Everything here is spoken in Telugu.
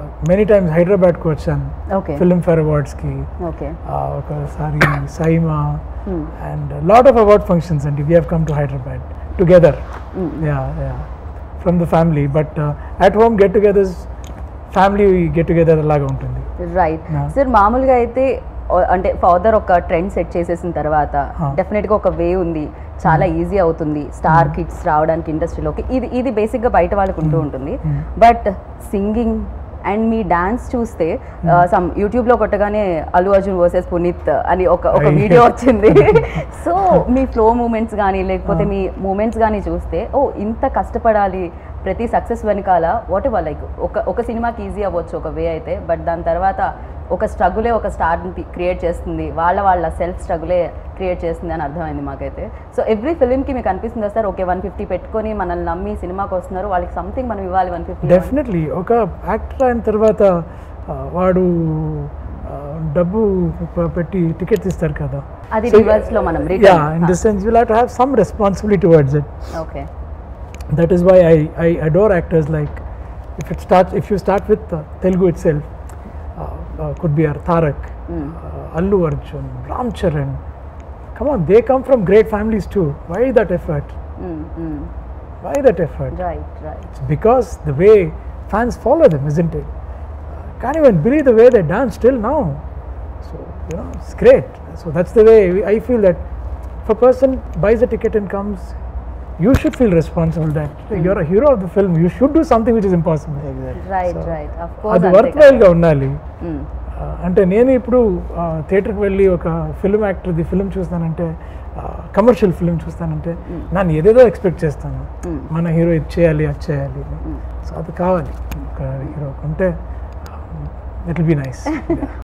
మెనీ టైమ్స్ హైదరాబాద్కి వచ్చాను ఓకే ఫిల్మ్ ఫేర్ అవార్డ్స్కి ఓకే ఒకసారి SIIMA and lot of award functions అండి we have come to Hyderabad together ya ya from the family but at home get togethers family get together లాగా ఉంటుంది రైట్ Yeah. సార్ మామూలుగా అయితే ఓ- అంటే ఫాదర్ ఒక ట్రెండ్ సెట్ చేసేసిన తర్వాత Huh. డెఫినెట్ గా ఒక వే ఉంది చాలా ఈజీ అవుతుంది స్టార్ కిడ్స్ రావడానికి ఇండస్ట్రీలోకి ఇది ఇది బేసిక్ గా బయట వాళ్ళకు ఉంటూ ఉంటుంది Hmm. బట్ సింగింగ్ అండ్ మీ డాన్స్ చూస్తే సమ్ యూట్యూబ్ లో కొట్టగానే అల్లు అర్జున్ వర్సెస్ పునీత్ అని ఒక ఒక అయ్యో. వీడియో వచ్చింది సో మీ ఫ్లో మూమెంట్స్ కానీ లేకపోతే మీ మూమెంట్స్ కానీ చూస్తే ఓ ఇంత కష్టపడాలి ప్రతి సక్సెస్ వెనకాల వాట్ ఎవర్ లైక్ ఒక ఒక సినిమాకి ఈజీ అవ్వచ్చు ఒక వే అయితే బట్ దాని తర్వాత ఒక స్ట్రగులే ఒక స్టార్ని క్రియేట్ చేస్తుంది వాళ్ళ వాళ్ళ సెల్ఫ్ స్ట్రగులే క్రియేట్ చేస్తుంది అని అర్థమైంది మాకైతే సో ఎవ్రీ ఫిలింకి మీకు అనిపిస్తుందా సార్ ఓకే వన్ ఫిఫ్టీ పెట్టుకొని మనల్ని నమ్మి సినిమాకి వస్తున్నారు వాళ్ళకి సంథింగ్ మనం ఇవ్వాలి వన్ ఫిఫ్టీ డెఫినెట్లీ ఒక యాక్టర్ అయిన తర్వాత ఆ, వాడు ఆ, డబ్బు ప- పెట్టి టికెట్స్ ఇస్తారు కదా అది So, reverse లో మనం return. Ya in this sense will have to have some responsibility towards it okay that is why I, I adore actors like if it starts if you start with uh, Telugu itself uh, uh, could be our Tarak uh, Allu Arjun Ram Charan come on they come from great families too why that effort why that effort right right it's because the way fans follow them isn't it uh, can't even believe the way they dance till now so you know it's great so that's the way I feel that if a person buys a ticket and comes you should feel responsible that you're a hero of the film you should do something which is impossible right right of అది కోర్స్ వర్త్ వైల్గా ఉండాలి ఆ, అంటే నేను ఇప్పుడు థియేటర్కి వెళ్ళి ఒక ఫిల్మ్ యాక్టర్ది ఫిల్మ్ చూస్తానంటే కమర్షియల్ ఫిల్మ్ చూస్తానంటే నన్ను ఏదేదో ఎక్స్పెక్ట్ చేస్తాను మన హీరో ఇది చేయాలి అది చేయాలి సో అది కావాలి ఒక హీరో ఉంటే ఇట్ విల్ బి నైస్